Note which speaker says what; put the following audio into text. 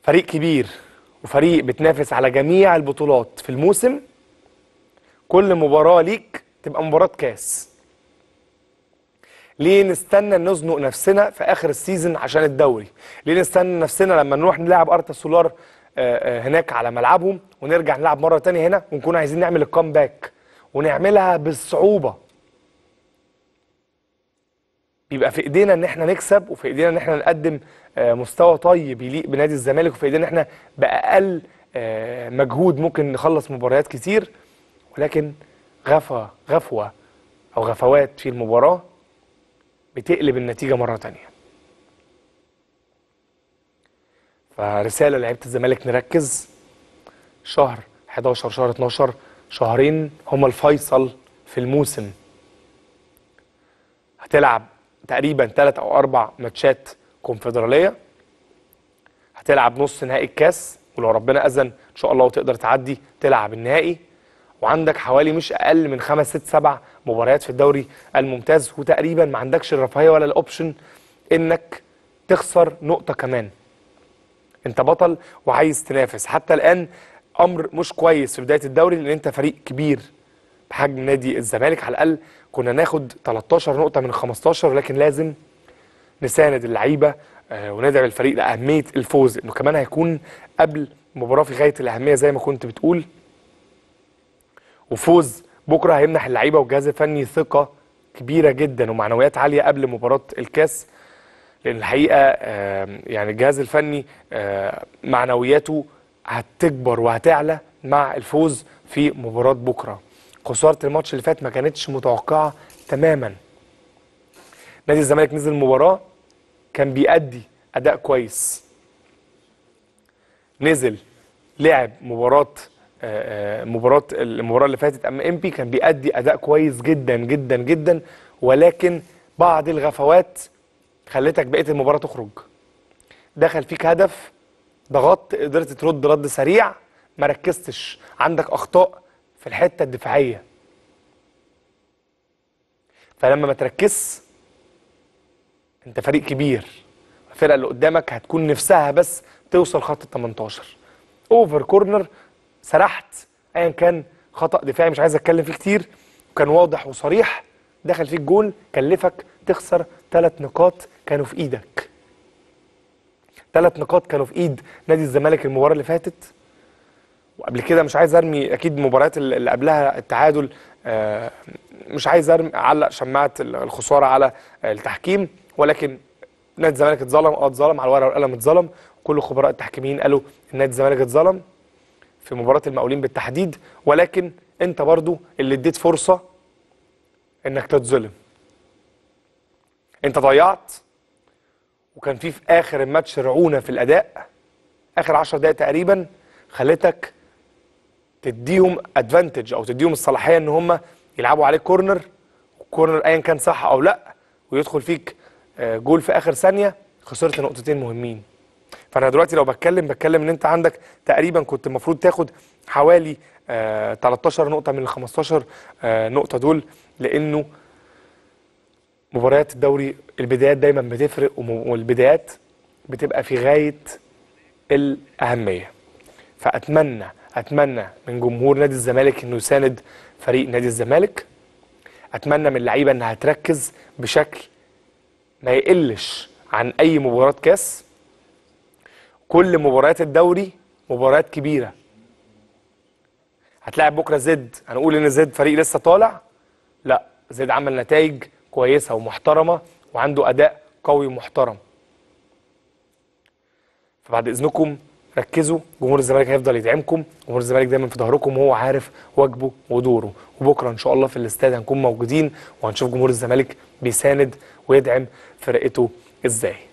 Speaker 1: فريق كبير وفريق بتنافس على جميع البطولات في الموسم كل مباراة ليك تبقى مباراة كاس ليه نستنى نزنق نفسنا في اخر السيزون عشان الدوري ليه نستنى نفسنا لما نروح نلعب ارتا سولار آه، آه، هناك على ملعبهم ونرجع نلعب مره تانية هنا ونكون عايزين نعمل الكامباك ونعملها بالصعوبه بيبقى في ايدينا ان احنا نكسب وفي ايدينا ان احنا نقدم آه، مستوى طيب يليق بنادي الزمالك وفي ايدينا ان احنا باقل آه، مجهود ممكن نخلص مباريات كتير ولكن غفوه غفوه او غفوات في المباراه بتقلب النتيجه مره تانية فرساله لعيبه الزمالك نركز شهر 11 شهر 12 شهرين هما الفيصل في الموسم هتلعب تقريبا ثلاث او اربع ماتشات كونفدراليه هتلعب نص نهائي الكاس ولو ربنا اذن ان شاء الله وتقدر تعدي تلعب النهائي وعندك حوالي مش اقل من خمس ست سبع مباريات في الدوري الممتاز وتقريبا ما عندكش الرفاهيه ولا الاوبشن انك تخسر نقطه كمان انت بطل وعايز تنافس حتى الان امر مش كويس في بدايه الدوري لان انت فريق كبير بحجم نادي الزمالك على الاقل كنا ناخد 13 نقطه من 15 ولكن لازم نساند اللعيبه آه، وندعم الفريق لاهميه الفوز انه كمان هيكون قبل مباراه في غايه الاهميه زي ما كنت بتقول وفوز بكره هيمنح اللعيبه والجهاز الفني ثقه كبيره جدا ومعنويات عاليه قبل مباراه الكاس لان الحقيقه آه، يعني الجهاز الفني آه، معنوياته هتكبر وهتعلى مع الفوز في مباراه بكره خساره الماتش اللي فات ما كانتش متوقعه تماما نادي الزمالك نزل المباراه كان بيأدي اداء كويس نزل لعب مباراه آه، آه، مباراه المباراه اللي فاتت اما امبي كان بيأدي اداء كويس جدا جدا جدا ولكن بعض الغفوات خلتك بقيه المباراه تخرج دخل فيك هدف ضغطت قدرت ترد رد سريع ما ركزتش عندك اخطاء في الحته الدفاعيه فلما ما تركزش انت فريق كبير الفرقه اللي قدامك هتكون نفسها بس توصل خط ال 18 اوفر كورنر سرحت ايا كان خطا دفاعي مش عايز اتكلم فيه كتير وكان واضح وصريح دخل فيك جول كلفك تخسر ثلاث نقاط كانوا في ايدك ثلاث نقاط كانوا في ايد نادي الزمالك المباراه اللي فاتت وقبل كده مش عايز ارمي اكيد المباريات اللي قبلها التعادل آه، مش عايز ارمي اعلق شماعه الخساره على التحكيم ولكن نادي الزمالك اتظلم اه اتظلم على الورقه والقلم اتظلم كل خبراء التحكيميين قالوا ان نادي الزمالك اتظلم في مباراه المقاولين بالتحديد ولكن انت برضو اللي اديت فرصه انك تتظلم انت ضيعت وكان في في اخر الماتش رعونه في الاداء اخر 10 دقائق تقريبا خلتك تديهم ادفانتج او تديهم الصلاحيه ان هم يلعبوا عليك كورنر كورنر ايا كان صح او لا ويدخل فيك آه، جول في اخر ثانيه خسرت نقطتين مهمين فانا دلوقتي لو بتكلم بتكلم ان انت عندك تقريبا كنت المفروض تاخد حوالي آه 13 نقطه من ال 15 آه نقطه دول لانه مباريات الدوري البدايات دايما بتفرق وم- والبدايات بتبقى في غايه الاهميه فاتمنى اتمنى من جمهور نادي الزمالك انه يساند فريق نادي الزمالك اتمنى من اللعيبه انها تركز بشكل ما يقلش عن اي مباراه كاس كل مباريات الدوري مباريات كبيره هتلاعب بكره زد هنقول ان زد فريق لسه طالع لا زد عمل نتائج كويسه ومحترمه وعنده اداء قوي ومحترم فبعد اذنكم ركزوا جمهور الزمالك هيفضل يدعمكم جمهور الزمالك دايما في ظهركم وهو عارف واجبه ودوره وبكره ان شاء الله في الاستاد هنكون موجودين وهنشوف جمهور الزمالك بيساند ويدعم فرقته ازاي